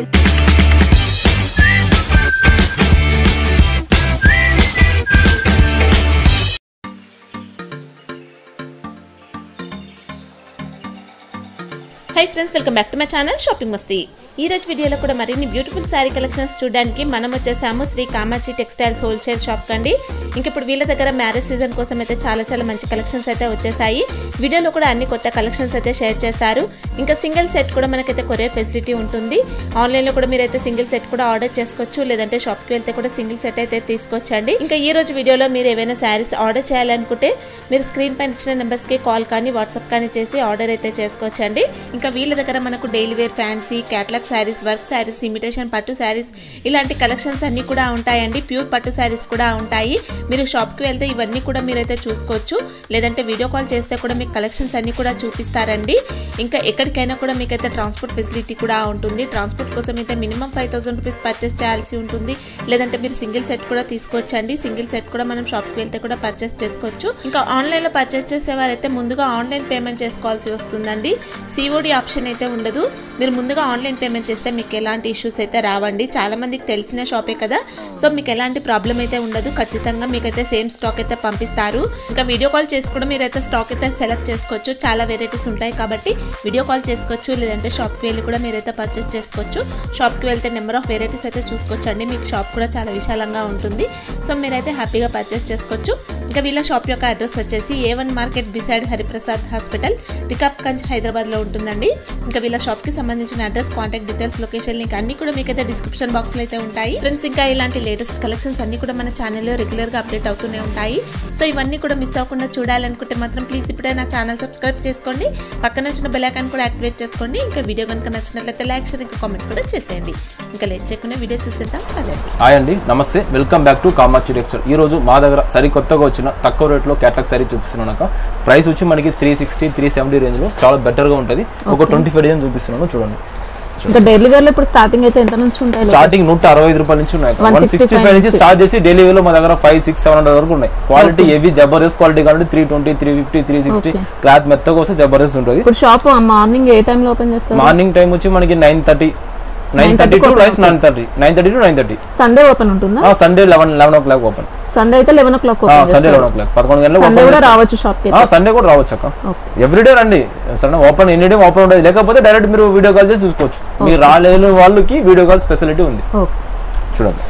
High friends welcome back to my channel shopping Masti ఈ రోజు వీడియోలో కూడా మరిన్ని బ్యూటిఫుల్ శారీ కలెక్షన్స్ చూడడానికి మనం వచ్చేసాము Shri Kamakshi textiles wholesale shop కండి ఇంక ఇప్పుడు వీళ్ళ దగ్గర మ్యారేజ్ సీజన్ కోసం అయితే చాలా చాలా మంచి కలెక్షన్స్ అయితే వచ్చేసాయి వీడియోలో కూడా అన్ని కొత్త కలెక్షన్స్ అయితే షేర్ చేశారు ఇంకా సింగిల్ సెట్ కూడా మనకైతే కొరియర్ ఫెసిలిటీ ఉంటుంది ఆన్లైన్లో కూడా మీరైతే సింగిల్ సెట్ కూడా ఆర్డర్ చేసుకోవచ్చు లేదంటే షాప్కి వెళ్తే కూడా సింగిల్ సెట్ అయితే తీసుకొచ్చండి ఇంకా ఈ రోజు వీడియోలో మీరు ఏవైనా శారీస్ ఆర్డర్ చేయాలనుకుంటే మీరు స్క్రీన్ పైన ఇచ్చిన నెంబర్స్కి కాల్ కానీ వాట్సాప్ కానీ చేసి ఆర్డర్ అయితే చేసుకోవచ్చండి ఇంకా వీళ్ళ దగ్గర మనకు daily wear fancy catalogue sarees work sarees imitation పట్టు శారీస్ ఇలాంటి కలెక్షన్స్ అన్ని కూడా ఉంటాయండి ప్యూర్ పట్టు శారీస్ కూడా ఉంటాయి మీరు షాప్కి వెళ్తే ఇవన్నీ కూడా మీరైతే చూసుకోవచ్చు లేదంటే వీడియో కాల్ చేస్తే కూడా మీకు కలెక్షన్స్ అన్ని కూడా చూపిస్తారండి ఇంకా ఎక్కడికైనా కూడా మీకైతే ట్రాన్స్పోర్ట్ ఫెసిలిటీ కూడా ఉంటుంది ట్రాన్స్పోర్ట్ కోసం అయితే minimum five thousand rupees purchase చేయాల్సి ఉంటుంది లేదంటే మీరు సింగిల్ సెట్ కూడా తీసుకోవచ్చండి సింగిల్ సెట్ కూడా మనం షాప్కి వెళ్తే కూడా పర్చేస్ చేసుకోవచ్చు ఇంకా ఆన్లైన్లో పర్చేస్ చేసేవారైతే ముందుగా ఆన్లైన్ పేమెంట్ చేసుకోవాల్సి వస్తుందండి సిఓడి ఆప్షన్ అయితే ఉండదు మీరు ముందుగా ఆన్లైన్ పేమెంట్ చేస్తే మీకు ఎలాంటి ఇష్యూస్ అయితే రావండి చాలా మందికి తెలిసిన షాపే కదా సో మీకు ఎలాంటి ప్రాబ్లం అయితే ఉండదు ఖచ్చితంగా మీకైతే సేమ్ స్టాక్ అయితే పంపిస్తారు ఇంకా వీడియో కాల్ చేసి కూడా మీరైతే స్టాక్ అయితే సెలెక్ట్ చేసుకోవచ్చు చాలా వెరైటీస్ ఉంటాయి కాబట్టి వీడియో కాల్ చేసుకోవచ్చు లేదంటే షాప్కి వెళ్ళి కూడా మీరైతే పర్చేస్ చేసుకోవచ్చు షాప్కి వెళ్తే నెంబర్ ఆఫ్ వెరైటీస్ అయితే చూసుకోవచ్చు అండి మీకు షాప్ కూడా చాలా విశాలంగా ఉంటుంది సో మీరైతే హ్యాపీగా పర్చేస్ చేసుకోవచ్చు ఇంకా వీళ్ళ షాప్ యొక్క అడ్రస్ వచ్చేసి A one market beside Hariprasad hospital Rikabganj హైదరాబాద్లో ఉంటుందండి ఇంకా వీళ్ళ షాప్కి సంబంధించిన address contact details location link అన్ని కూడా మీకైతే డిస్క్రిప్షన్ బాక్స్లో అయితే ఉంటాయి ఫ్రెండ్స్ ఇంకా ఇలాంటి లేటెస్ట్ కలెక్షన్స్ అన్ని కూడా మన ఛానల్లో రెగ్యులర్గా అప్డేట్ అవుతూనే ఉంటాయి సో ఇవన్నీ కూడా మిస్ అవ్వకుండా చూడాలనుకుంటే మాత్రం ప్లీజ్ ఇప్పుడే నా ఛానల్ సబ్స్క్రైబ్ చేసుకోండి పక్కన వచ్చిన బెల్ ఐకాన్ కూడా యాక్టివేట్ చేసుకోండి ఇంకా వీడియో కనుక నచ్చినట్లయితే లైక్ షేర్ ఇంకా కామెంట్ కూడా చేసేయండి ఇంకా లేట్ చేయకుండా వీడియో చూసేద్దాం అదే హాయ్ అండి నమస్తే welcome back to Kamakshi textile ఈ రోజు మా దగ్గర సరికొత్తగా వచ్చిన తక్కువ రేట్లో క్యాట్లాగ్ సారీ చూపిస్తున్నాను ప్రైస్ వచ్చి మనకి త్రీ సిక్స్టీ త్రీ సెవెంటీ రేంజ్లో చాలా బెటర్గా ఉంటుంది ఒక ట్వంటీ ఫైవ్ డిజైన్ చూపిస్తున్నాను చూడండి ఇంకా డైలీ వేర్ లో ఇప్పుడు స్టార్టింగ్ అయితే ఎంత నుంచి ఉంటాయి స్టార్టింగ్ నూట అరవై ఐదు రూపాయల నుంచి ఉన్నాయి వన్ 165 సిక్స్టీ ఫైవ్ నుంచి స్టార్ట్ చేసి డైలీ వేలో మా దగ్గర ఫైవ్ సిక్స్ సెవెన్ హండ్రెడ్ వరకు ఉన్నాయి క్వాలిటీ హెవీ జబర్దస్త్ క్వాలిటీ కాబట్టి three twenty three fifty three sixty Okay. Cloth మెత్తగా వస్తే జబర్దస్త్ ఉంటుంది ఇప్పుడు షాప్ మార్నింగ్ ఏ టైంలో ఓపెన్ చేస్తారు మార్నింగ్ టైం వచ్చి మనకి nine thirty nine thirty to nine nine thirty nine thirty to nine thirty Sunday open ఉంటుందా Sunday eleven eleven o'clock open Sunday అయితే eleven o'clock Sunday eleven o'clock పదకొండు గంటలకు Sunday కూడా open రావచ్చు shop కి Sunday కూడా రావచ్చు అక్క ఓకే ఎవ్రీడే రండి సరే ఓపెన్ ఎనీ డే ఓపెన్ ఉంటుంది లేకపోతే డైరెక్ట్ మీరు వీడియో కాల్ చేసి చూసుకోవచ్చు మీరు రాలేని వాళ్ళకి వీడియో కాల్ ఫెసిలిటీ ఉంది ఓకే చూడండి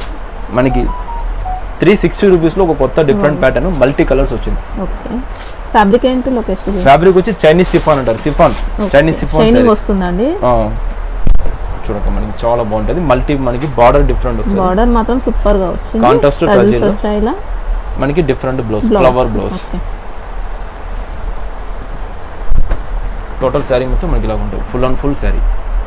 మనకి త్రీ సిక్స్టీ రూపీస్లో ఒక కొత్త డిఫరెంట్ ప్యాటర్న్ మల్టీ కలర్స్ వచ్చింది ఓకే ఫ్యాబ్రిక్ ఏంటి లొకేషన్ ఫ్యాబ్రిక్ వచ్చి చైనీస్ సిఫాన్ అంటారు సిఫాన్ చైనీస్ సిఫాన్ షైనింగ్ వస్తుందండి చూడక మనకి చాలా బాగుంటుంది మల్టీ మనకి బార్డర్ డిఫరెంట్ వస్తుంది బార్డర్ మాత్రం సూపర్ గా వచ్చింది Contrast Tassels touch లో. వచ్చాయి ఇలా మనకి different blouse Blouse. Flower blouse okay total sari మొత్తం మనకి ఇలా ఉంటుంది ఫుల్ అండ్ ఫుల్ శారీ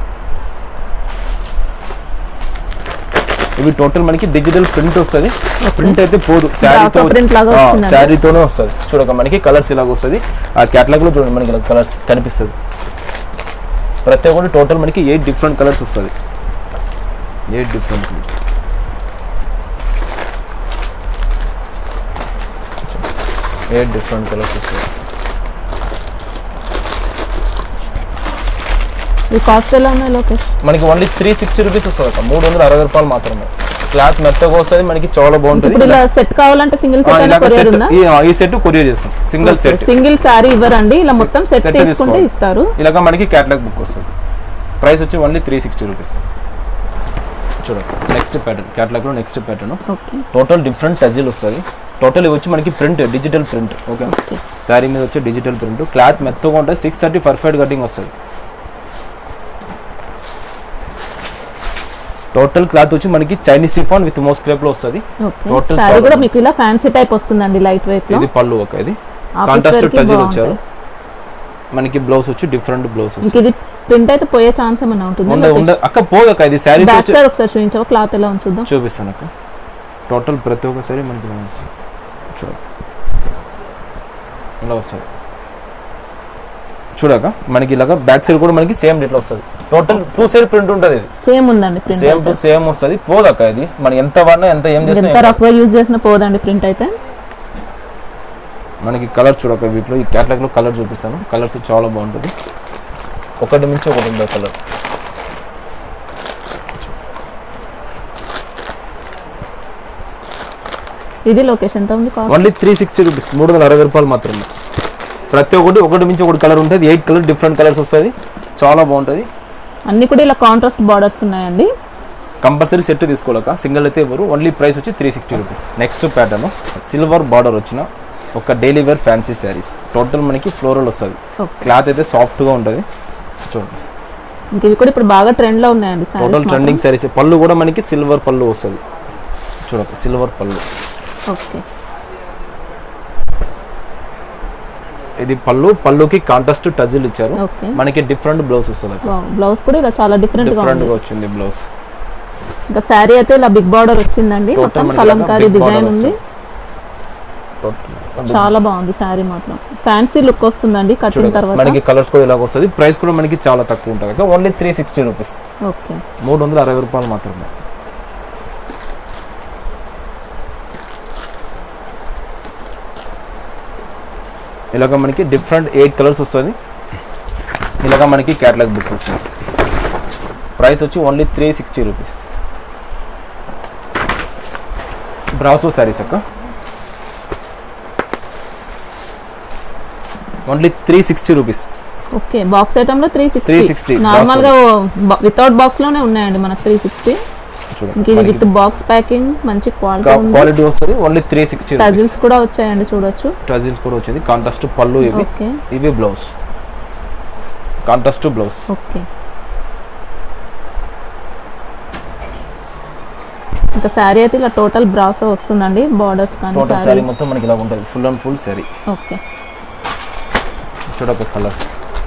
ఇవి టోటల్ మనకి డిజిటల్ ప్రింట్ వస్తుంది ప్రింట్ అయితే పోదు శారీతో Brochure print లాగా వచ్చిందండి. శారీతోనే వస్తుంది చూడక మనకి కలర్స్ ఇలాగ వస్తుంది ఆ క్యాటలాగ్ లో చూడండి మనకి ఇలా కలర్స్ కనిపిస్తుంది ప్రతి ఒక్కటి టోటల్ మనకి ఎయిట్ డిఫరెంట్ కలర్స్ వస్తుంది eight different colours eight different colours వస్తుంది ఈ కాస్ట్ ఎలా ఉన్నాయి లొకేషన్ మనకి ఓన్లీ త్రీ సిక్స్టీ రూపీస్ వస్తుంది అక్క మూడు వందల అరవై రూపాయలు మాత్రమే క్లాత్ మెత్తగా వస్తుంది మనకి చాలా బాగుంటుంది ఇప్పుడు ఇలా సెట్ కావాలంటే సింగిల్ ఆ, సెట్ అయినా ఇలాగ కొరియర్ set- ఉందా ఈ- ఈ సెట్ కొరియర్ చేస్తాం సింగిల్ సెట్ సింగిల్ శారీ ఇవ్వరండి ఇలా మొత్తం సెట్ set తీసుకుంటే తీసుకోవాలి. ఇస్తారు ఇలాగ మనకి క్యాటలాగ్ బుక్ వస్తుంది ప్రైస్ వచ్చి ఓన్లీ త్రీ సిక్స్టీ రూపీస్ చూడండి నెక్స్ట్ ప్యాటర్న్ క్యాటలాగ్ లో next pattern okay total different tassel వస్తుంది టోటల్ ఇవి వచ్చి మనకి print digital print okay okay saree మీద వచ్చి డిజిటల్ ప్రింట్ క్లాత్ మెత్తగా ఉంటుంది సిక్స్ థర్టీ పర్ఫెక్ట్ కటింగ్ వస్తుంది టోటల్ క్లాత్ వచ్చి మనకి Chinese chiffon with moss crepe లో వస్తుంది ఓకే Total శారీ చాలా కూడా మీకు ఇలా ఫ్యాన్సీ టైప్ వస్తుందండి లైట్ వెయిట్ లో ఇది పళ్ళు ఒక ఇది Office కాంట్రాస్ట్ wear కి టజిల్ బాగుంటాయి. వచ్చారు మనకి బ్లౌజ్ వచ్చి డిఫరెంట్ బ్లౌజ్ ఇంక ఇది ప్రింట్ అయితే పోయే ఛాన్స్ ఏమైనా ఉండే ఉంటుంది ఉండే అక్క పోదు అక్క ఇది శారీ బ్యాక్ సైడ్ ఒకసారి చూపించావా క్లాత్ ఎలా ఉంది చూద్దాం చూపిస్తాను అక్క టోటల్ ప్రతి ఒక్క సారీ మనకి ఇలా వస్తుంది. చూడు ఇలా వస్తుంది చూడక మనకి ఇలాగ బ్యాక్ సైడ్ కూడా మనకి సేమ్ ఇట్లా వస్తుంది టోటల్ టూ సైడ్ ప్రింట్ ఉంటుంది ఇది సేమ్ ఉందండి ప్రింట్ సేమ్ టు సేమ్ వస్తుంది పోదక్క ఇది మనం ఎంత వాడినా ఎంత ఏం చేసినా ఎంత రఫ్ గా యూజ్ చేసిన పోదండి ప్రింట్ అయితే మనకి కలర్ చూడక వీటిలో ఈ క్యాటలాగ్ లో కలర్ చూపిస్తాను కలర్స్ చాలా బాగుంటుంది ఒకటి మించి ఒకటి ఉండే కలర్ ఇది లొకేషన్ ఎంత ఉంది cost only three sixty rupees మూడు వందల అరవై రూపాయలు మాత్రమే ప్రతి ఒక్కటి ఒకటి మించి ఒకటి కలర్ ఉంటుంది ఎయిట్ కలర్ డిఫరెంట్ కలర్స్ వస్తుంది చాలా బాగుంటుంది అన్ని కూడా ఇలా కాంట్రాస్ట్ బార్డర్స్ ఉన్నాయండి కంపల్సరీ సెట్ తీసుకోలేక సింగిల్ అయితే ఇవ్వరు ఓన్లీ ప్రైస్ వచ్చి three sixty rupees next pattern silver border వచ్చిన ఒక daily wear fancy sarees total మనకి ఫ్లోరల్ వస్తుంది ఓకే క్లాత్ అయితే సాఫ్ట్గా ఉంటుంది చూడండి ఇంక ఇవి కూడా ఇప్పుడు బాగా ట్రెండ్ లో ఉన్నాయండి టోటల్ సారీస్ ట్రెండింగ్ శారీస్ పళ్ళు కూడా మనకి సిల్వర్ పళ్ళు వస్తుంది చూడక సిల్వర్ పళ్ళు ఓకే ఇది పళ్ళు పళ్ళుకి కాంట్రాస్ట్ టజిల్ ఇచ్చారు ఓకే మనకి డిఫరెంట్ బ్లౌజ్ వస్తుంది బ్లౌజ్ కూడా ఇలా చాలా డిఫరెంట్ గా డిఫరెంట్ ఉంది గా వచ్చింది బ్లౌజ్ ఇంకా శారీ అయితే ఇలా బిగ్ బార్డర్ వచ్చిందండి Total మొత్తం మనకి కలంకారీ ఇలా big డిజైన్ border ఉంది చాలా బాగుంది శారీ మాత్రం ఫ్యాన్సీ లుక్ వస్తుందండి కట్టిన చూడక తర్వాత మనకి కలర్స్ కూడా ఇలాగ వస్తుంది ప్రైస్ కూడా మనకి చాలా తక్కువ ఉంటుంది only three sixty rupees okay మూడు వందల అరవై రూపాయలు మాత్రమే ఇలాగ మనకి డిఫరెంట్ ఎయిట్ కలర్స్ వస్తుంది ఇలాగ మనకి క్యాటలాగ్ బుక్ వస్తుంది ప్రైస్ వచ్చి only three sixty rupees brasso sarees అక్క only three sixty rupees okay box item లో త్రీ 360, సిక్స్టీ నార్మల్ గా వితౌట్ బాక్స్ లోనే ఉన్నాయండి మనకు త్రీ సిక్స్టీ ఇంక ఇది విత్ బాక్స్ ప్యాకింగ్ మంచి క్వాలిటీ ఉంది క్వాలిటీ వస్తుంది only three sixty rupees tassels కూడా వచ్చాయండి చూడొచ్చు టజిల్స్ కూడా వచ్చింది కాంట్రాస్ట్ పళ్ళు ఇవి ఓకే ఇవి బ్లౌజ్ కాంట్రాస్ట్ బ్లౌజ్ ఓకే ఇంకా శారీ అయితే ఇలా టోటల్ బ్రాసో వస్తుందండి బార్డర్స్ కానీ టోటల్ శారీ శారీ మొత్తం మనకి ఇలా ఉంటుంది full and full sari okay చూడక కలర్స్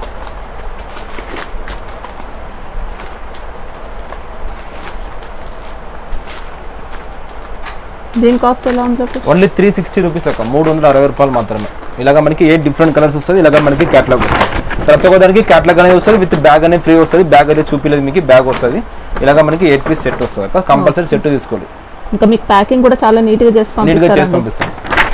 దీని కాస్ట్ ఎలా ఉంది చెప్పచ్చు ఓన్లీ త్రీ సిక్స్టీ రూపీస్ అక్క మూడు వందల అరవై రూపాయలు మాత్రమే ఇలాగ మనకి ఎయిట్ డిఫరెంట్ కలర్స్ వస్తుంది ఇలాగ మనకి క్యాటలాగ్ వస్తుంది ప్రతి ఒక్క దానికి క్యాటలాగ్ అనేది వస్తుంది విత్ బ్యాగ్ అనేది ఫ్రీ వస్తుంది బ్యాగ్ అనేది చూపిలేదు మీకు బ్యాగ్ వస్తుంది ఇలాగ మనకి ఎయిట్ పీస్ సెట్ వస్తుంది అక్క కంపల్సరీ సెట్ తీసుకోవాలి ఇంకా మీకు ప్యాకింగ్ కూడా చాలా నీట్ గా చేసి నీట్గా చేసి పంపిస్తారండి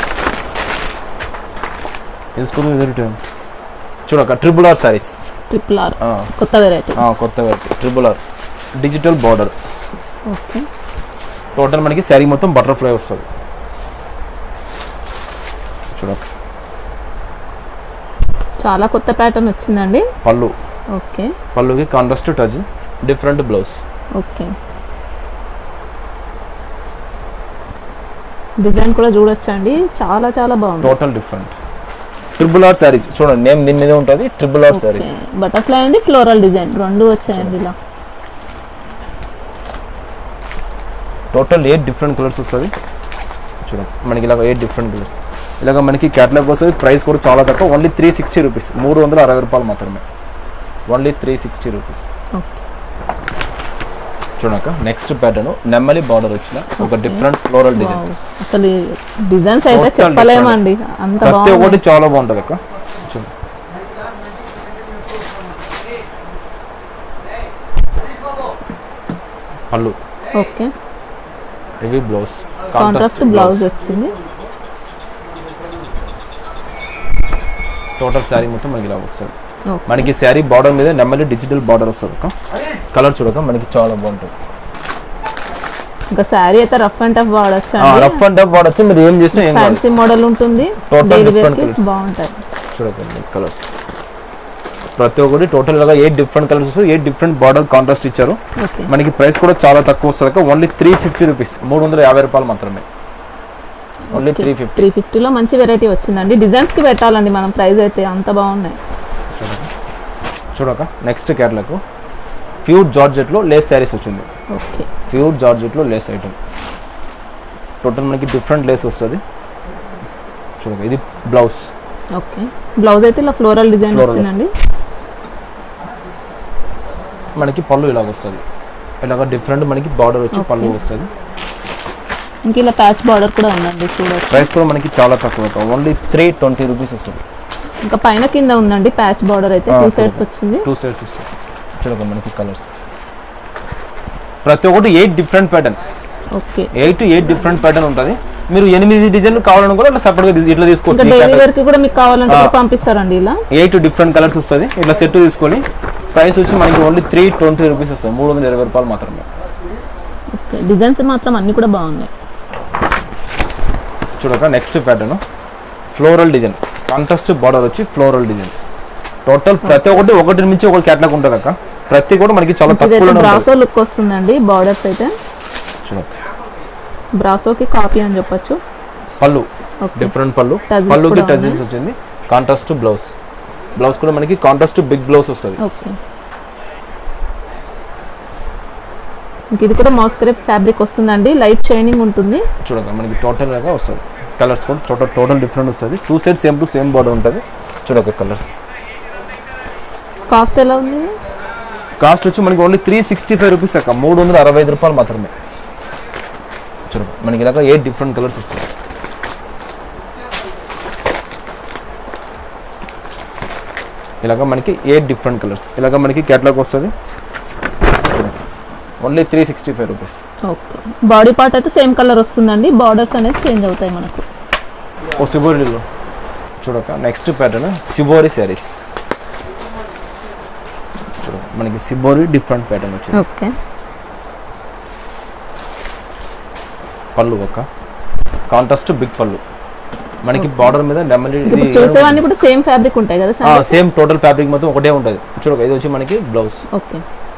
పంపిస్తాం తీసుకుని చూడక triple R sarees triple R కొత్త వెరైటీ కొత్త triple R digital border okay total మనకి శారీ మొత్తం బటర్ఫ్లై వస్తుంది చూడక చాలా కొత్త ప్యాటర్న్ వచ్చిందండి పళ్ళు ఓకే పళ్ళుకి contrast touch different blouse okay design కూడా చూడొచ్చండి చాలా చాలా బాగుంది total different triple R sarees చూడండి నేమ్ దీని మీద ఉంటుంది ట్రిపుల్ ఆర్ శారీస్ బటర్ఫ్లై ఉంది ఫ్లోరల్ డిజైన్ రెండు వచ్చాయండి ఇలా టోటల్ ఎయిట్ డిఫరెంట్ కలర్స్ వస్తుంది చూడండి మనకి ఇలాగ ఎయిట్ డిఫరెంట్ కలర్స్ ఇలాగ మనకి క్యాటలాగ్ వస్తుంది ప్రైస్ కూడా చాలా తక్కువ ఓన్లీ త్రీ సిక్స్టీ రూపీస్ మూడు వందల అరవై రూపాయలు మాత్రమే only three sixty rupees okay చూడక నెక్స్ట్ ప్యాటర్న్ నెమ్మలి బార్డర్ వచ్చిన ఒక డిఫరెంట్ ఫ్లోరల్ డిజైన్ వావ్. అసలు డిజైన్స్ అయితే Total చెప్పలేమండి అంత ప్రతి బాగుంది ఒక్కటి చాలా బాగుంటుంది అక్క చూడు పళ్ళు ఓకే ఇవి బ్లౌజ్ కాంట్రాస్ట్ బ్లౌజ్ వచ్చింది టోటల్ శారీ మొత్తం మనకి ఇలా వస్తుంది ఓకే మనకి శారీ బార్డర్ మీద నెమ్మది డిజిటల్ బార్డర్ వస్తుంది అక్క కలర్ చూడక మనకి చాలా బాగుంటుంది ఇంకా శారీ అయితే రఫ్ అండ్ టఫ్ వాడచ్చు అండి రఫ్ అండ్ టఫ్ వాడచ్చు మీరు ఏం చేసినా ఏం కాదు ఫ్యాన్సీ మోడల్ ఉంటుంది Total డైలీ వేర్ different కి colours. బాగుంటాయి చూడకండి కలర్స్ ప్రతి ఒక్కటి టోటల్ గా ఎయిట్ డిఫరెంట్ కలర్స్ వస్తుంది ఎయిట్ డిఫరెంట్ బార్డర్ కాంట్రాస్ట్ ఇచ్చారు ఓకే మనకి ప్రైస్ కూడా చాలా తక్కువ వస్తుంది ఓన్లీ త్రీ ఫిఫ్టీ రూపీస్ మూడు వందల యాభై రూపాయలు మాత్రమే ఓన్లీ త్రీ ఫిఫ్టీ త్రీ ఫిఫ్టీలో మంచి వెరైటీ వచ్చిందండి డిజైన్స్ కి పెట్టాలండి మనం ప్రైస్ అయితే అంత బాగున్నాయి చూడక నెక్స్ట్ కేరళకు ప్యూర్ జార్జెట్లో లేస్ శారీస్ వచ్చింది ఓకే ప్యూర్ జార్జెట్లో లేస్ ఐటమ్ టోటల్ మనకి డిఫరెంట్ లేస్ వస్తుంది చూడక ఇది బ్లౌజ్ ఓకే బ్లౌజ్ అయితే ఇలా ఫ్లోరల్ డిజైన్ Floral వచ్చిందండి మనకి పళ్ళు ఇలాగ వస్తుంది ఇలాగ డిఫరెంట్ మనకి బార్డర్ వచ్చి పళ్ళు వస్తుంది ఇంక ఇలా ప్యాచ్ బార్డర్ కూడా ఉందండి చూడొచ్చు ప్రైస్ కూడా మనకి చాలా తక్కువ ఓన్లీ త్రీ ట్వంటీ రూపీస్ వస్తుంది ఇంకా పైన కింద ఉందండి ప్యాచ్ బార్డర్ అయితే ఆ, టూ చూడండి. సైడ్స్ వచ్చింది టూ సైడ్స్ వస్తుంది చూడక మనకి కలర్స్ ప్రతి ఒక్కటి eight different pattern okay eight to eight different pattern ఉంటుంది మీరు ఎనిమిది డిజైన్లు కావాలని కూడా ఇట్లా సపరేట్గా ఇట్లా ఇంకా తీసుకోవచ్చు డైలీ వేర్ కి కూడా మీకు కావాలంటే ఆ. కూడా పంపిస్తారండి ఇలా ఎయిట్ డిఫరెంట్ కలర్స్ వస్తుంది ఇట్లా సెట్ తీసుకొని ప్రైస్ వచ్చి మనకి ఓన్లీ త్రీ ట్వంటీ రూపీస్ వస్తుంది మూడు వందల ఇరవై రూపాయలు మాత్రమే ఓకే డిజైన్స్ మాత్రం అన్ని కూడా బాగున్నాయి చూడక next pattern floral design contrast border వచ్చి ఫ్లోరల్ డిజైన్ టోటల్ ప్రతి ఒక్కటి ఒకటి నుంచి ఒకటి క్యాట్లాగ్ ఉంటుంది అక్క ప్రతి కూడా మనకి చాలా ఇదైతే తక్కువలో ఉంటుంది బ్రాసో లుక్ వస్తుందండి బార్డర్స్ అయితే చూడక బ్రాసోకి కాపీ అని చెప్పొచ్చు పళ్ళు ఓకే డిఫరెంట్ పళ్ళు Tassels పళ్ళుకి కూడా టజిల్స్ వచ్చింది కాంట్రాస్ట్ బ్లౌజ్ బ్లౌజ్ కూడా మనకి కాంట్రాస్ట్ బిగ్ బ్లౌజ్ వస్తుంది ఓకే ఇంక ఇది కూడా మోస్క్రేప్ ఫ్యాబ్రిక్ వస్తుందండి లైట్ షైనింగ్ ఉంటుంది చూడక మనకి టోటల్ గా వస్తుంది కలర్స్ కూడా టోటల్ టోటల్ డిఫరెంట్ వస్తుంది two side same to same border ఉంటుంది చూడక కలర్స్ కాస్ట్ ఎలా ఉంది కాస్ట్ వచ్చి మనకి only three sixty five rupees అక్క మూడు వందల అరవై ఐదు రూపాయలు మాత్రమే చూడక మనకి ఇలాగ ఎయిట్ డిఫరెంట్ కలర్స్ వస్తాయి ఇలాగ మనకి ఎయిట్ డిఫరెంట్ కలర్స్ ఇలాగ మనకి క్యాట్లాగ్ వస్తుంది only three sixty five rupees okay body part అయితే సేమ్ కలర్ వస్తుందండి బార్డర్స్ అనేది చేంజ్ అవుతాయి మనకు ఓ సిబోరిలో చూడక నెక్స్ట్ ప్యాటర్న్ సిబోరి శారీస్ చూడ మనకి సిబోరి డిఫరెంట్ ప్యాటర్న్ వచ్చింది ఓకే పళ్ళు ఒక కాంట్రాస్ట్ బిగ్ పళ్ళు మనకి బార్డర్ మీద నెమ్మది ఇప్పుడు చూసేవన్నీ కూడా సేమ్ ఫ్యాబ్రిక్ ఉంటాయి కదా సార్ సేమ్ టోటల్ ఫ్యాబ్రిక్ మొత్తం ఒకటే ఉంటుంది చూడక ఇది వచ్చి మనకి బ్లౌజ్ ఓకే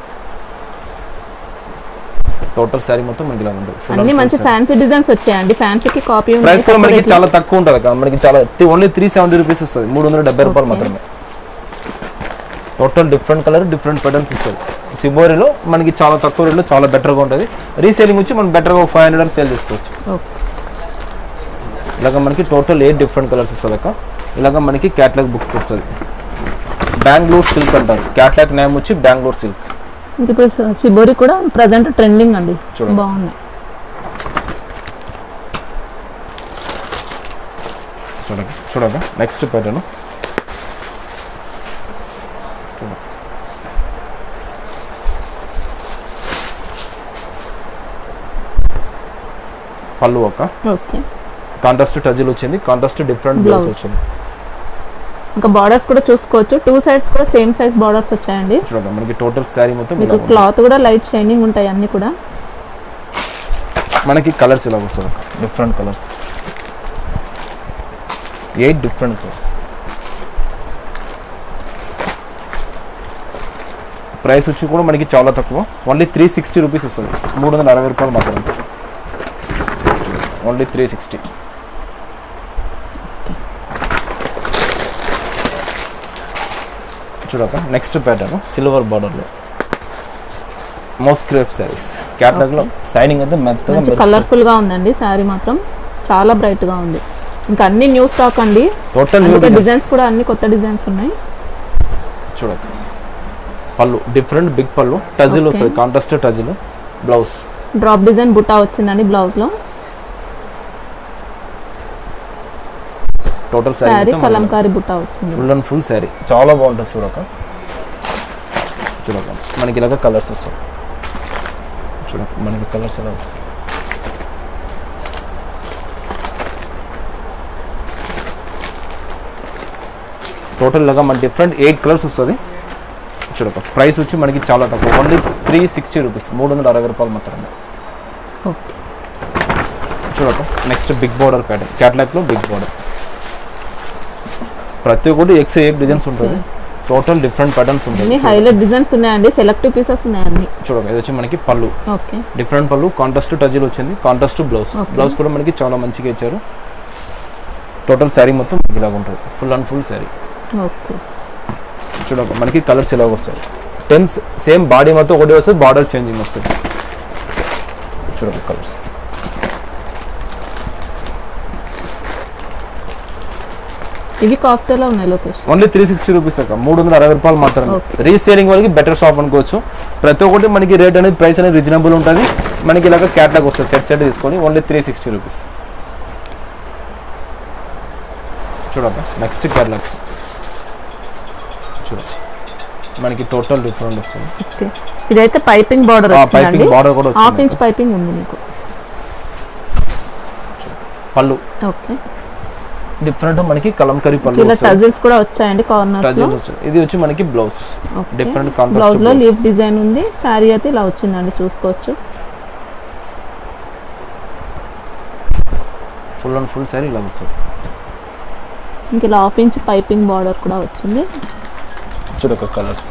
టోటల్ శారీ మొత్తం మనకి ఇలా ఉంటుంది Full అన్ని and full మంచి saree. ఫ్యాన్సీ డిజైన్స్ వచ్చాయండి ఫ్యాన్సీకి కాపీ ప్రైస్ కూడా మనకి ఉంది చాలా తక్కువ ఉంటుంది అక్క మనకి చాలా ఓన్లీ త్రీ సెవెంటీ రూపీస్ వస్తుంది మూడు వందల డెబ్బై రూపాయలు Okay. మాత్రమే total different colour different patterns ఇస్తుంది సిబోరిలో మనకి చాలా తక్కువ రేట్లో చాలా బెటర్గా ఉంటుంది రీసేలింగ్ వచ్చి మనం బెటర్గా ఫైవ్ హండ్రెడ్ సేల్ చేసుకోవచ్చు ఓకే ఇలాగ మనకి టోటల్ ఎయిట్ డిఫరెంట్ కలర్స్ వస్తుంది అక్క ఇలాగ మనకి క్యాట్లాగ్ బుక్ వస్తుంది బెంగళూరు సిల్క్ అంటారు క్యాట్లాగ్ నేమ్ వచ్చి బెంగళూరు సిల్క్ ఇంక ఇప్పుడు షిబోరి కూడా ప్రజెంట్ ట్రెండింగ్ అండి చూడండి. బాగున్నాయి చూడక చూడక నెక్స్ట్ ప్యాటర్న్ చూడ పళ్ళు ఒక ఓకే కాంట్రాస్ట్ టజిల్ వచ్చింది కాంట్రాస్ట్ డిఫరెంట్ బ్లౌజ్ Blouse. వచ్చింది ఇంకా బార్డర్స్ కూడా చూసుకోవచ్చు టూ సైడ్స్ కూడా సేమ్ సైజ్ బార్డర్స్ వచ్చాయండి చూడండి మనకి టోటల్ శారీ మొత్తం మీకు ఇలా ఉంటుంది. క్లాత్ కూడా లైట్ షైనింగ్ ఉంటాయి అన్ని కూడా మనకి కలర్స్ ఇలా వస్తుంది different colours eight different colours price వచ్చి కూడా మనకి చాలా తక్కువ ఓన్లీ త్రీ సిక్స్టీ రూపీస్ వస్తుంది మూడు వందల అరవై రూపాయలు మాత్రమే ఓన్లీ త్రీ సిక్స్టీ చూడక నెక్స్ట్ ప్యాటర్న్ సిల్వర్ బార్డర్లో మోస్క్రేప్ శారీస్ క్యాటలాగ్లో సైనింగ్ అయితే మెత్తగా మంచి మెరుస్తుంది. కలర్ఫుల్ గా ఉందండి శారీ మాత్రం చాలా బ్రైట్ గా ఉంది ఇంకా అన్ని న్యూ స్టాక్ అండి టోటల్ న్యూ అందుకే డిజైన్స్ డిజైన్స్ కూడా అన్ని కొత్త డిజైన్స్ ఉన్నాయి చూడక పళ్ళు డిఫరెంట్ బిగ్ పళ్ళు టజిల్ Okay. వస్తుంది contrast tassel blouse drop design బుట్టా వచ్చిందండి బ్లౌజ్ లో టోటల్ శారీ శారీ కలంకారీ బుట్టా వచ్చింది ఫుల్ అండ్ ఫుల్ శారీ చాలా బాగుంటుంది చూడక చూడక మనకి ఇలాగ కలర్స్ వస్తాయి చూడక మనకి కలర్స్ ఎలా వస్తాయి టోటల్ ఇలాగా మన డిఫరెంట్ ఎయిట్ కలర్స్ వస్తుంది చూడక ప్రైస్ వచ్చి మనకి చాలా తక్కువ ఓన్లీ త్రీ సిక్స్టీ రూపీస్ మూడు వందల అరవై రూపాయలు మాత్రమే ఓకే చూడక నెక్స్ట్ బిగ్ బోర్డర్ ప్యాటర్న్ క్యాట్లాగ్లో బిగ్ బోర్డర్ ప్రతి ఒక్కటి ఎక్స్ ఎయిట్ డిజైన్స్ ఉంటుంది టోటల్ డిఫరెంట్ ప్యాటర్న్స్ అన్ని ఉంటుంది హైలైట్ డిజైన్స్ ఉన్నాయండి సెలెక్టివ్ పీసెస్ ఉన్నాయి అన్ని చూడక ఇది వచ్చి మనకి పళ్ళు ఓకే డిఫరెంట్ పళ్ళు కాంట్రాస్ట్ టజిల్ వచ్చింది కాంట్రాస్ట్ బ్లౌజ్ Okay. బ్లౌజ్ కూడా మనకి చాలా మంచిగా ఇచ్చారు టోటల్ శారీ మొత్తం ఇలాగ ఉంటుంది full and full sari okay చూడక మనకి కలర్స్ ఇలాగ వస్తాయి టెన్ సేమ్ బాడీ మొత్తం ఒకటి వస్తుంది బార్డర్ చేంజింగ్ వస్తుంది చూడక కలర్స్ ఇవి కాస్ట్ ఎలా ఉన్నాయి Lokesh only three sixty rupees అక్క మూడు వందల అరవై రూపాయలు మాత్రమే Okay. రీసేలింగ్ వాళ్ళకి బెటర్ షాప్ అనుకోవచ్చు ప్రతి ఒక్కటి మనకి రేట్ అనేది ప్రైస్ అనేది రీజనబుల్ ఉంటుంది మనకి ఇలాగ క్యాట్లాగ్ వస్తుంది సెట్ సెట్ తీసుకొని ఓన్లీ త్రీ సిక్స్టీ రూపీస్ చూడక నెక్స్ట్ క్యాట్లాగ్ చూడ మనకి టోటల్ డిఫరెంట్ వస్తుంది ఓకే ఇదైతే పైపింగ్ బార్డర్ ఆ, వచ్చిందండి పైపింగ్ బార్డర్ కూడా హాఫ్ వచ్చింది ఇంచ్ పైపింగ్ ఉంది మీకు పళ్ళు ఓకే డిఫరెంట్ మనకి కలంకరీ పళ్ళు ఇలా వస్తుంది టజిల్స్ కూడా వచ్చాయండి కార్నర్స్ లో Tassels వస్తుంది. ఇది వచ్చి మనకి బ్లౌజ్ డిఫరెంట్ బ్లౌజ్ కాంట్రాస్ట్ లో లీఫ్ డిజైన్ ఉంది శారీ అయితే ఇలా వచ్చిందండి చూసుకోవచ్చు ఫుల్ అండ్ ఫుల్ శారీ ఇలా వస్తుంది ఇంక ఇలా హాఫ్ ఇంచ్ పైపింగ్ బార్డర్ కూడా వచ్చింది చూడక కలర్స్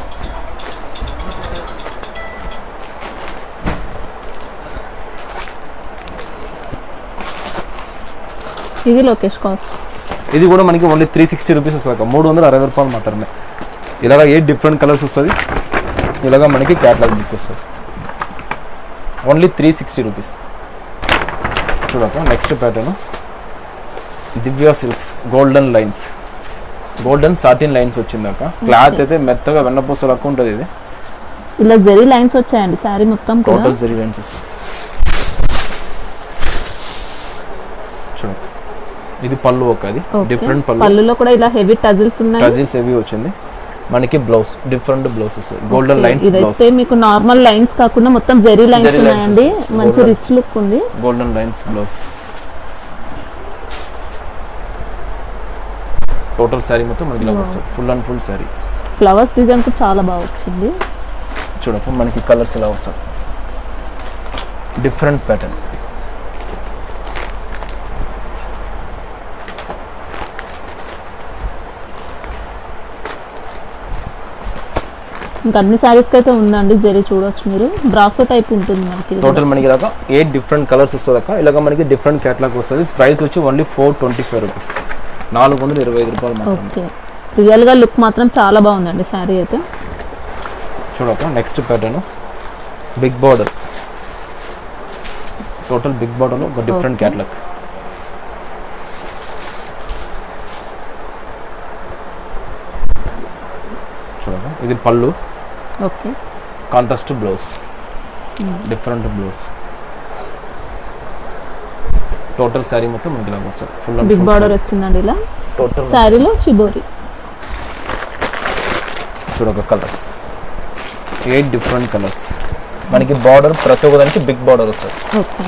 ఇది లోకేష్ కాస్ట్ ఇది కూడా మనకి ఓన్లీ త్రీ సిక్స్టీ రూపీస్ వస్తుంది అక్క. మూడు వందల అరవై రూపాయలు మాత్రమే ఇలాగ ఎయిట్ డిఫరెంట్ కలర్స్ వస్తుంది ఇలాగ మనకి క్యాట్లాగ్ బుక్ వస్తుంది ఓన్లీ త్రీ సిక్స్టీ రూపీస్ చూడక next pattern Divya silks golden lines golden satin lines వచ్చిందాక క్లాత్ అయితే మెత్తగా వెన్నపూస లెక్క ఉంటుంది ఇది ఇలా జెరీ లైన్స్ వచ్చాయండి శారీ మొత్తం కూడా టోటల్ జరీ లైన్స్ వస్తుంది చూడక ఇది పళ్ళు ఒక అది Okay. డిఫరెంట్ పళ్ళు పళ్ళులో కూడా ఇలా హెవీ టజిల్స్ ఉన్నాయి కజిన్స్ హెవీ వచ్చింది మనకి బ్లౌజ్ డిఫరెంట్ బ్లౌజ్ వస్తుంది గోల్డెన్ Okay, లైన్స్ బ్లౌజ్ ఇదైతే మీకు నార్మల్ లైన్స్ కాకుండా మొత్తం జెరీ లైన్స్ Zeri lines ఉన్నాయండి వచ్చాయి. మంచి Golden. రిచ్ లుక్ ఉంది golden lines blouse total sari మొత్తం మనకి ఇలా Wow. వస్తుంది full and full sari flowers design కూడా చాలా బాగా వచ్చింది చూడక మనకి కలర్స్ ఇలా వస్తాయి డిఫరెంట్ ప్యాటర్న్ ఇంకా అన్ని సారీస్ కి అయితే ఉందండి జెరీ చూడొచ్చు మీరు బ్రాసో టైప్ ఉంటుంది మనకి ఇది టోటల్ మనకి ఇలాగ ఎయిట్ డిఫరెంట్ కలర్స్ వస్తుంది అక్క ఇలాగ మనకి డిఫరెంట్ క్యాటలాగ్ వస్తుంది ప్రైస్ వచ్చి only four twenty five rupees నాలుగు వందల ఇరవై ఐదు రూపాయలు మాత్రమే ఓకే రియల్ గా లుక్ మాత్రం చాలా బాగుందండి శారీ అయితే చూడక next pattern big border total big border ఒక డిఫరెంట్ Okay. క్యాటలాగ్ చూడక ఇది పళ్ళు okay contrast blouse different blouse total sari మొత్తం మనకి ఇలాగ వస్తుంది ఫుల్ బిగ్ బార్డర్ వచ్చిందండి ఇలా టోటల్ శారీలో షిబోరి చూడక కలర్స్ ఎయిట్ డిఫరెంట్ కలర్స్ మనకి బార్డర్ ప్రతి ఒక్కదానికి బిగ్ బార్డర్ వస్తుంది ఓకే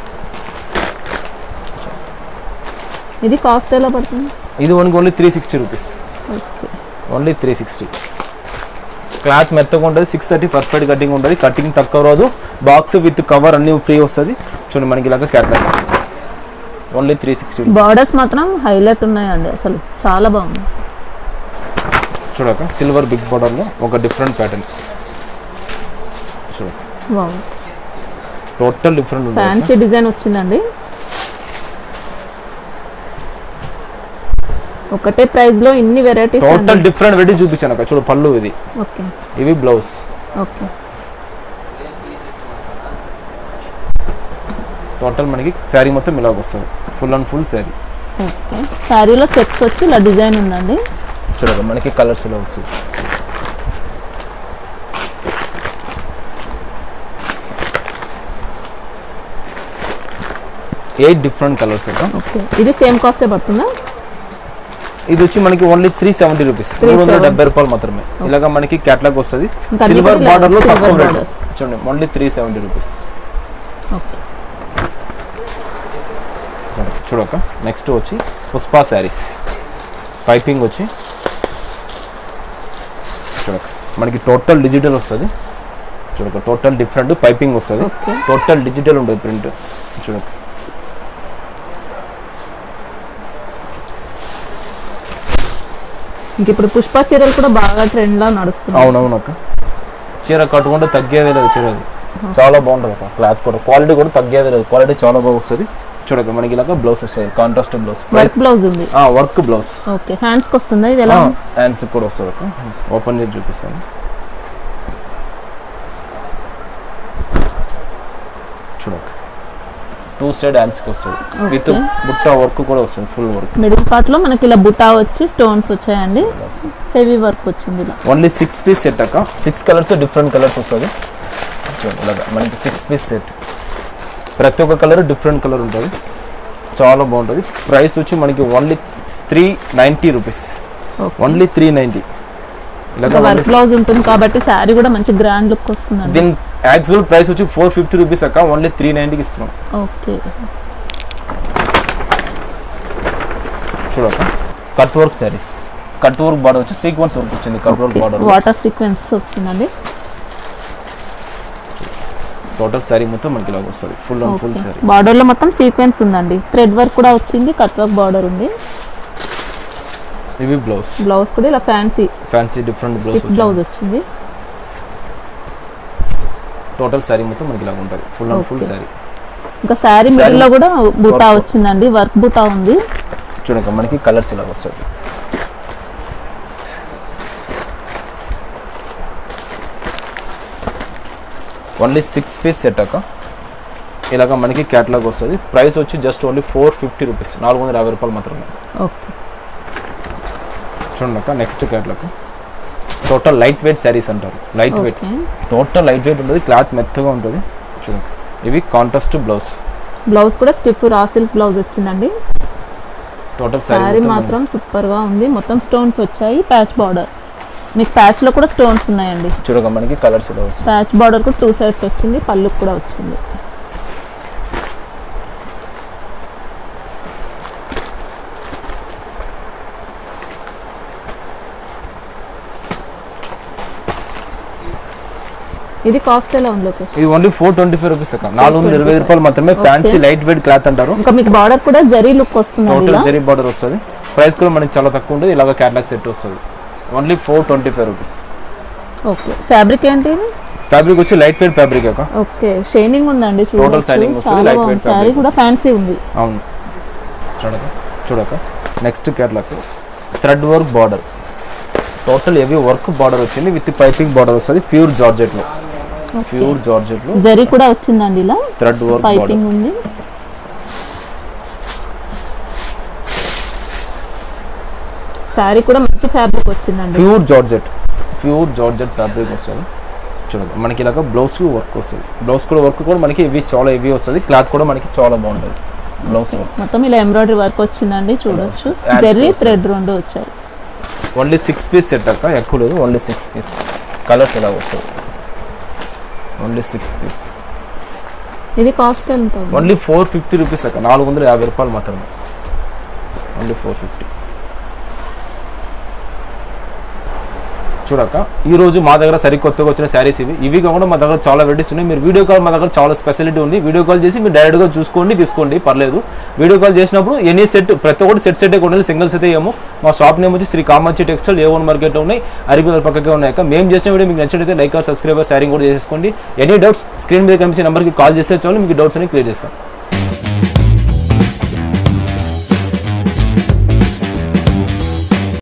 ఇది కాస్ట్ ఎలా పడుతుంది ఇది మనకి only three sixty rupees okay only three sixty cloth మెత్తగా ఉంటుంది సిక్స్ థర్టీ పర్ఫెక్ట్ కటింగ్ ఉంటుంది కటింగ్ తక్కువ రాదు బాక్స్ విత్ కవర్ అన్ని ఫ్రీ వస్తుంది చూడండి మనకి ఇలాగ catalogue only three sixty borders మాత్రం హైలైట్ ఉన్నాయండి అసలు చాలా బాగుంది చూడక సిల్వర్ బిగ్ బార్డర్లో ఒక డిఫరెంట్ ప్యాటర్న్ చూడక బాగుంది టోటల్ డిఫరెంట్ ఉంటుంది ఫ్యాన్సీ డిజైన్ వచ్చిందండి ఒకటే ప్రైస్ లో ఇన్ని వెరైటీస్ టోటల్ డిఫరెంట్ వెరైటీ చూపించాను అక్క చూడు పళ్ళు ఇది ఓకే ఇవి బ్లౌజ్ ఓకే టోటల్ మనకి శారీ మొత్తం ఇలాగ వస్తుంది full and full sari okay శారీలో చెక్స్ వచ్చి ఇలా డిజైన్ ఉందండి చూడక మనకి కలర్స్ ఇలా వస్తుంది ఎయిట్ డిఫరెంట్ కలర్స్ అక్క ఓకే ఇది సేమ్ కాస్టే పడుతుందా ఇది వచ్చి మనకి ఓన్లీ త్రీ సెవెంటీ రూపీస్ మూడు వందల డెబ్బై రూపాయలు మాత్రమే ఇలాగ మనకి క్యాట్లాగ్ వస్తుంది ఇంకా అన్ని సిల్వర్ కూడా ఇలా బార్డర్ లో silver తక్కువ రేట్ borders. చూడండి only three seventy rupees okay చూడక నెక్స్ట్ వచ్చి పుష్ప శారీస్ పైపింగ్ వచ్చి చూడక మనకి టోటల్ డిజిటల్ వస్తుంది చూడక టోటల్ డిఫరెంట్ పైపింగ్ వస్తుంది ఓకే టోటల్ డిజిటల్ ఉంటుంది ప్రింట్ చూడక ఇంక ఇప్పుడు పుష్ప చీరలు కూడా బాగా ట్రెండ్ లో నడుస్తుంది అవునవును అక్క చీర కట్టుకుంటే తగ్గేదే లేదు చీర అది చాలా బాగుంటుంది అక్క క్లాత్ కూడా క్వాలిటీ కూడా తగ్గేదే లేదు క్వాలిటీ చాలా బాగా వస్తుంది చూడక మనకి ఇలాగ బ్లౌజ్ వస్తుంది కాంట్రాస్ట్ బ్లౌజ్ వర్క్ బ్లౌజ్ ఉంది వర్క్ బ్లౌజ్ ఓకే హ్యాండ్స్ కి వస్తుందా ఇది ఎలా హ్యాండ్స్ కూడా వస్తుంది అక్క ఓపెన్ చేసి చూపిస్తాను చూడక టూ సైడ్ హ్యాండ్స్కి వస్తుంది విత్ Okay. బుట్ట వర్క్ కూడా వస్తుంది ఫుల్ వర్క్ మిడిల్ పార్ట్ లో మనకి ఇలా బుటా వచ్చి స్టోన్స్ వచ్చాయండి హెవీ వర్క్ వచ్చింది ఇలా ఓన్లీ సిక్స్ పీస్ సెట్ అక్క సిక్స్ కలర్స్ డిఫరెంట్ కలర్స్ వస్తుంది చూడండి ఇలాగా మనకి సిక్స్ పీస్ సెట్ ప్రతి ఒక్క కలర్ డిఫరెంట్ కలర్ ఉంటుంది చాలా బాగుంటుంది ప్రైస్ వచ్చి మనకి only three ninety rupees okay only three ninety ఇలాగ వర్క్ బ్లౌజ్ ఉంటుంది కాబట్టి శారీ కూడా మంచి గ్రాండ్ లుక్ వస్తుందండి దీని యాక్చువల్ ప్రైస్ వచ్చి ఫోర్ ఫిఫ్టీ రూపీస్ అక్క ఓన్లీ త్రీ నైంటీకి ఇస్తున్నాం ఓకే చూడక cut work saris cut work border వచ్చి సీక్వెన్స్ వర్క్ వచ్చింది cut work border water sequence వచ్చిందండి టోటల్ శారీ మొత్తం మనకి ఇలాగ వస్తుంది full and full sari border లో మొత్తం సీక్వెన్స్ ఉందండి థ్రెడ్ వర్క్ కూడా వచ్చింది కట్ వర్క్ బార్డర్ ఉంది ఇవి బ్లౌజ్ బ్లౌజ్ కూడా ఇలా fancy fancy different blouse stiff blouse వచ్చింది టోటల్ శారీ మొత్తం మనకి ఇలాగ ఉంటుంది full and full Okay. Sari ఇంకా శారీ Saree మిడిల్ లో కూడా బుటా work. వచ్చిందండి వర్క్ బుటా ఉంది చూడక మనకి కలర్స్ ఇలాగ వస్తుంది ఓన్లీ సిక్స్ పీస్ సెట్ అక్క ఇలాగ మనకి క్యాటలాగ్ వస్తుంది ప్రైస్ వచ్చి just only four fifty rupees నాలుగు వందల యాభై రూపాయలు మాత్రమే ఓకే చూడండి అక్క next catalogue total light weight saris అంటారు light weight okay total light weight ఉంటుంది క్లాత్ మెత్తగా ఉంటుంది చూడండి ఇవి కాంట్రాస్ట్ బ్లౌజ్ బ్లౌజ్ కూడా స్టిఫ్ రా సిల్క్ బ్లౌజ్ వచ్చిందండి టోటల్ శారీ శారీ మాత్రం సూపర్ గా ఉంది మొత్తం స్టోన్స్ వచ్చాయి ప్యాచ్ బార్డర్ మీకు ప్యాచ్ లో కూడా స్టోన్స్ ఉన్నాయండి చూడక మనకి కలర్స్ ఇలా వస్తుంది ప్యాచ్ బార్డర్ కూడా టూ సైడ్స్ వచ్చింది పళ్ళుకి కూడా వచ్చింది ఇది కాస్ట్ ఎలా ఉంది లోకేష్ ఇది only four twenty five rupees అక్క నాలుగు వందల ఇరవై రూపాయలు మాత్రమే ఫ్యాన్సీ లైట్ వెయిట్ క్లాత్ అంటారు ఇంకా మీకు బార్డర్ కూడా జరీ లుక్ వస్తుంది టోటల్ ఇలా జరీ బార్డర్ వస్తుంది ప్రైస్ కూడా మనకి చాలా తక్కువ ఉంటుంది ఇలాగ క్యాటలాగ్ సెట్ వస్తుంది only four twenty five rupees okay fabric ఏంటి ఇది ఫ్యాబ్రిక్ వచ్చి లైట్ వెయిట్ ఫ్యాబ్రిక్ అక్క ఓకే షైనింగ్ ఉందండి Total shining చూడొచ్చు వస్తుంది, చాలా light బాగుంది weight శారీ fabric కూడా ఫ్యాన్సీ ఉంది అవును చూడక చూడక నెక్స్ట్ కేరళకు thread work border total heavy work border వచ్చింది విత్ పైపింగ్ బార్డర్ వస్తుంది ప్యూర్ జార్జెట్లో ప్యూర్ జార్జెట్లో జరీ కూడా వచ్చిందండి ఇలా థ్రెడ్ వర్క్ బార్డర్ పైపింగ్ ఉంది శారీ కూడా మంచి ఫ్యాబ్రిక్ వచ్చిందండి pure georgette pure georgette fabric వస్తుంది చూడండి మనకి ఇలాగ బ్లౌజ్ వర్క్ వస్తుంది బ్లౌజ్ కూడా వర్క్ కూడా మనకి ఇవి చాలా హెవీ వస్తుంది క్లాత్ కూడా మనకి చాలా బాగుంటుంది బ్లౌజ్ వర్క్ మొత్తం ఇలా ఎంబ్రాయిడరీ వర్క్ వచ్చిందండి చూడొచ్చు Ads జరీ కోసం. థ్రెడ్ రెండు వచ్చాయి ఓన్లీ సిక్స్ పీస్ సెట్ అక్క ఎక్కువ లేదు ఓన్లీ సిక్స్ పీస్ కలర్స్ ఇలా వస్తుంది ఓన్లీ సిక్స్ పీస్ ఇది కాస్ట్ ఎంత ఉంది? ఓన్లీ ఫోర్ ఫిఫ్టీ రూపీస్ అక్క నాలుగు వందల యాభై రూపాయలు మాత్రమే ఓన్లీ ఫోర్ ఫిఫ్టీ చూడక ఈ రోజు మా దగ్గర సరికొత్తగా వచ్చిన శారీస్ ఇవి ఇవి కాకుండా మా దగ్గర చాలా వెరైటీస్ ఉన్నాయి మీరు వీడియో కాల్ మా దగ్గర చాలా స్పెషాలిటీ ఉంది వీడియో కాల్ చేసి మీరు డైరెక్ట్గా చూసుకోండి తీసుకోండి పర్లేదు వీడియో కాల్ చేసినప్పుడు ఎనీ సెట్ ప్రతి ఒక్కటి సెట్ సెట్ కొనాలి సింగిల్స్ అయితే ఏమో మా షాప్ నేమ్ వచ్చి Shri Kamachi textile A one market ఉన్నాయి అరిపిల్లల పక్కకే ఉన్నాయి అక్క మేము చేసిన వీడియో మీకు నచ్చినట్లయితే లైక్ ఆర్ సబ్స్క్రైబర్ షేరింగ్ కూడా చేసుకోండి ఎనీ డౌట్స్ స్క్రీన్ మీద కనిపించే నెంబర్కి కాల్ చేస్తే చాలు మీకు డౌట్స్ అని క్లియర్ చేస్తాం